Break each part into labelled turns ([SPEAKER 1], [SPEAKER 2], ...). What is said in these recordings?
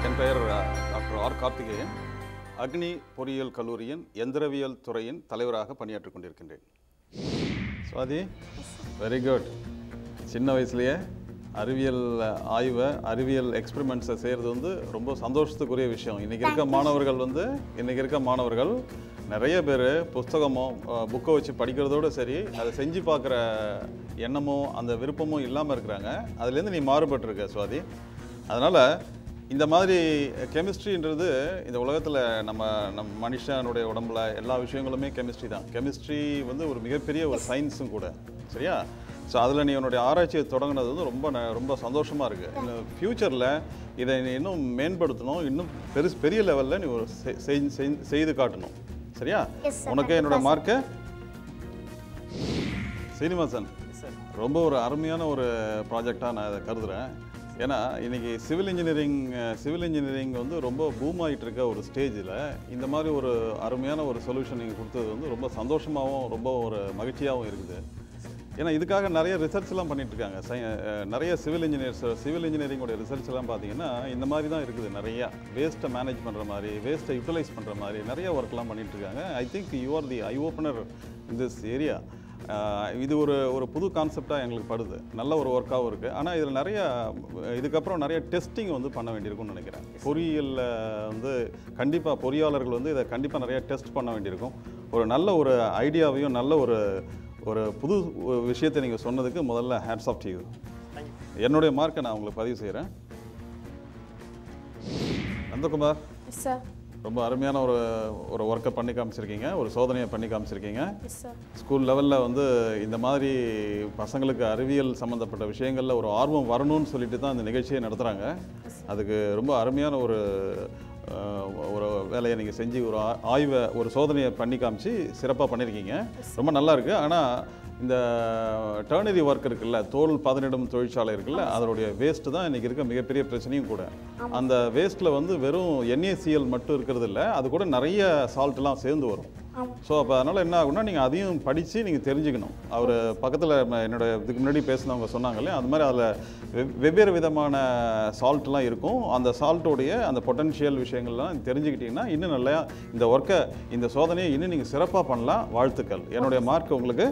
[SPEAKER 1] என் பெயர் doctor R Karthikeyan அக்னி பொறியியல் கல்லூரியின் எந்திரவியல் துறையின் தலைவராக பணியாற்றிக் கொண்டிருக்கின்றேன் சுவாதி வெரி குட் சின்ன வயசுலேயே அறிவியல் ஆய்வை அறிவியல் எக்ஸ்பெரிமெண்ட்ஸை செய்கிறது வந்து ரொம்ப சந்தோஷத்துக்குரிய விஷயம் இன்றைக்கி இருக்க மாணவர்கள் வந்து இன்றைக்கி இருக்க மாணவர்கள் நிறைய பேர் புஸ்தகமோ புக்கை வச்சு படிக்கிறதோட சரி அதை செஞ்சு பார்க்குற எண்ணமும் அந்த விருப்பமும் இல்லாமல் இருக்கிறாங்க அதுலேருந்து நீ மாறுபட்டிருக்க சுவாதி அதனால் இந்த மாதிரி கெமிஸ்ட்ரின்றது இந்த உலகத்தில் நம்ம நம்ம மனுஷனுடைய உடம்புல எல்லா விஷயங்களுமே கெமிஸ்ட்ரி தான் கெமிஸ்ட்ரி வந்து ஒரு மிகப்பெரிய ஒரு சயின்ஸும் கூட சரியா ஸோ அதில் நீ உன்னுடைய ஆராய்ச்சியை தொடங்கினது வந்து ரொம்ப ந- ரொம்ப சந்தோஷமாக இருக்குது இன்னும் ஃப்யூச்சரில் இதை நீ இன்னும் மேம்படுத்தணும் இன்னும் பெருசு பெரிய லெவலில் நீ ஒரு செ- செய்- செய்- செய்து காட்டணும் சரியா
[SPEAKER 2] Yes, sir.
[SPEAKER 1] உனக்கு என்னோட மார்க்கு சீனிவாசன் ரொம்ப ஒரு அருமையான ஒரு ப்ராஜெக்டாக நான் இதை கருதுகிறேன் ஏன்னா இன்னைக்கு சிவில் இன்ஜினியரிங் சிவில் இன்ஜினியரிங் வந்து ரொம்ப பூம் ஆகிட்டு இருக்க ஒரு ஸ்டேஜில் இந்த மாதிரி ஒரு அருமையான ஒரு சொல்யூஷன் நீங்கள் கொடுத்தது வந்து ரொம்ப சந்தோஷமாகவும் ரொம்ப ஒரு மகிழ்ச்சியாகவும் இருக்குது ஏன்னா இதுக்காக நிறைய ரிசர்ச்லாம் பண்ணிட்டு இருக்காங்க சை- அஹ், நிறைய சிவில் இன்ஜினியர்ஸ் சிவில் இன்ஜினியரிங்கோட ரிசர்ச்லாம் பார்த்தீங்கன்னா இந்த மாதிரி தான் இருக்குது நிறைய வேஸ்ட்டை மேனேஜ் பண்ணுற மாதிரி வேஸ்ட்டை யூட்டிலைஸ் பண்ணுற மாதிரி நிறைய ஒர்க்லாம் பண்ணிட்டு இருக்காங்க I think you are the eye opener in this area இது ஒரு ஒரு புது கான்செப்டாக எங்களுக்கு படுது நல்ல ஒரு ஒர்க்காகவும் இருக்குது ஆனால் இதில் நிறைய இதுக்கப்புறம் நிறைய டெஸ்டிங் வந்து பண்ண வேண்டியிருக்கும்னு நினைக்கிறேன் பொறியியலில் வந்து கண்டிப்பாக பொறியாளர்கள் வந்து இதை கண்டிப்பாக நிறைய டெஸ்ட் பண்ண வேண்டியிருக்கும் ஒரு நல்ல ஒரு ஐடியாவையும் நல்ல ஒரு ஒரு புது ஒரு விஷயத்தை நீங்கள் சொன்னதுக்கு முதல்ல ஹேட்ஸ் ஆஃப் யூ என்னுடைய மார்க்கை நான் உங்களுக்கு பதிவு செய்கிறேன் நந்தகுமார்
[SPEAKER 2] எஸ் சார்
[SPEAKER 1] ரொம்ப அருமையான ஒரு ஒரு ஒர்க்கை பண்ணி காமிச்சிருக்கீங்க ஒரு சோதனையை பண்ணி காமிச்சிருக்கீங்க
[SPEAKER 2] எஸ் சார்
[SPEAKER 1] ஸ்கூல் லெவலில் வந்து இந்த மாதிரி பசங்களுக்கு அறிவியல் சம்மந்தப்பட்ட விஷயங்களில் ஒரு ஆர்வம் வரணும்னு சொல்லிட்டு தான் இந்த நிகழ்ச்சியை நடத்துகிறாங்க அதுக்கு ரொம்ப அருமையான ஒரு அஹ், ஒரு வேலையை நீங்கள் செஞ்சு ஒரு ஆ- ஆய்வை ஒரு சோதனையை பண்ணி காமிச்சு சிறப்பாக பண்ணியிருக்கீங்க ரொம்ப நல்லா இருக்குது ஆனால் இந்த டர்னரி ஒர்க் இருக்குல்ல தோல் பதனிடும் தொழிற்சாலை இருக்குல்ல அதனுடைய வேஸ்ட் தான் இன்றைக்கி இருக்க மிகப்பெரிய பிரச்சனையும் கூட அந்த வேஸ்ட்டில் வந்து வெறும் NaCl மட்டும் இருக்கிறது இல்லை அது கூட நிறைய சால்ட்லாம் சேர்ந்து வரும்
[SPEAKER 2] ஆமாம்
[SPEAKER 1] ஸோ அப்போ அதனால் என்ன ஆகும்னா நீங்கள் அதையும் படித்து நீங்கள் தெரிஞ்சுக்கணும் அவர் பக்கத்தில் என்னோட இதுக்கு முன்னாடி பேசினவங்க சொன்னாங்க இல்லையா அது மாதிரி அதில் வெவ்வேறு விதமான சால்ட்லாம் இருக்கும் அந்த சால்ட்டோடைய அந்த பொட்டன்ஷியல் விஷயங்கள்லாம் தெரிஞ்சுக்கிட்டீங்கன்னா இன்னும் நல்லா இந்த ஒர்க்கை இந்த சோதனையை இன்னும் நீங்கள் சிறப்பாக பண்ணலாம் வாழ்த்துக்கள் என்னுடைய மார்க் உங்களுக்கு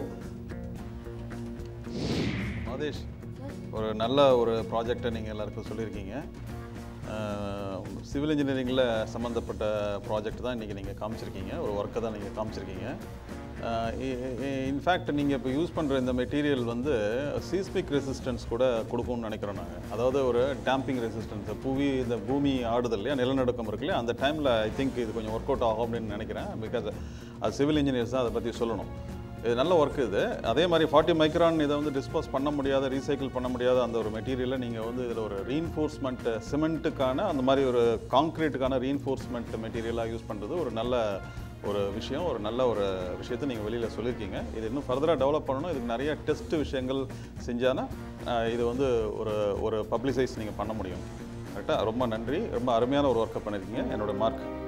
[SPEAKER 1] மாதேஷ் ஒரு நல்ல ஒரு ப்ராஜெக்டை நீங்கள் எல்லாருக்கும் சொல்லியிருக்கீங்க சிவில் இன்ஜினியரிங்கில் சம்மந்தப்பட்ட ப்ராஜெக்ட் தான் இன்றைக்கி நீங்கள் காமிச்சிருக்கீங்க ஒரு ஒர்க்கை தான் நீங்கள் காமிச்சிருக்கீங்க இன்ஃபேக்ட் நீங்கள் இப்போ யூஸ் பண்ணுற இந்த மெட்டீரியல் வந்து சீஸ்மிக் ரெசிஸ்டன்ஸ் கூட கொடுக்கும்னு நினைக்கிறோம் நாங்கள் அதாவது ஒரு டேம்பிங் ரெசிஸ்டன்ஸ் புவி இந்த பூமி ஆடுதல் இல்லையா நிலநடுக்கம் இருக்கு இல்லையா அந்த டைமில் ஐ திங்க் இது கொஞ்சம் ஒர்க் அவுட் ஆகும் அப்படின்னு நினைக்கிறேன் பிகாஸ் அது சிவில் இன்ஜினியர்ஸ் தான் அதை பற்றி சொல்லணும் இது நல்ல ஒர்க் இது அதே மாதிரி ஃபார்ட்டி மைக்ரான் இதை வந்து டிஸ்போஸ் பண்ண முடியாத ரீசைக்கிள் பண்ண முடியாத அந்த ஒரு மெட்டீரியலை நீங்கள் வந்து இதில் ஒரு ரீன்ஃபோர்ஸ்மெண்ட் சிமெண்ட்டுக்கான அந்த மாதிரி ஒரு காங்க்ரீட்டுக்கான ரீன்ஃபோர்ஸ்மெண்ட் மெட்டீரியலாக யூஸ் பண்ணுறது ஒரு நல்ல ஒரு விஷயம் ஒரு நல்ல ஒரு விஷயத்தை நீங்கள் வெளியில் சொல்லியிருக்கீங்க இது இன்னும் ஃபர்தராக டெவலப் பண்ணணும் இதுக்கு நிறைய டெஸ்ட் விஷயங்கள் செஞ்சானா அஹ், இது வந்து ஒரு ஒரு பப்ளிசைஸ் நீங்கள் பண்ண முடியும் கரெக்டாக ரொம்ப நன்றி ரொம்ப அருமையான ஒரு ஒர்க்கை பண்ணியிருக்கீங்க என்னோட மார்க்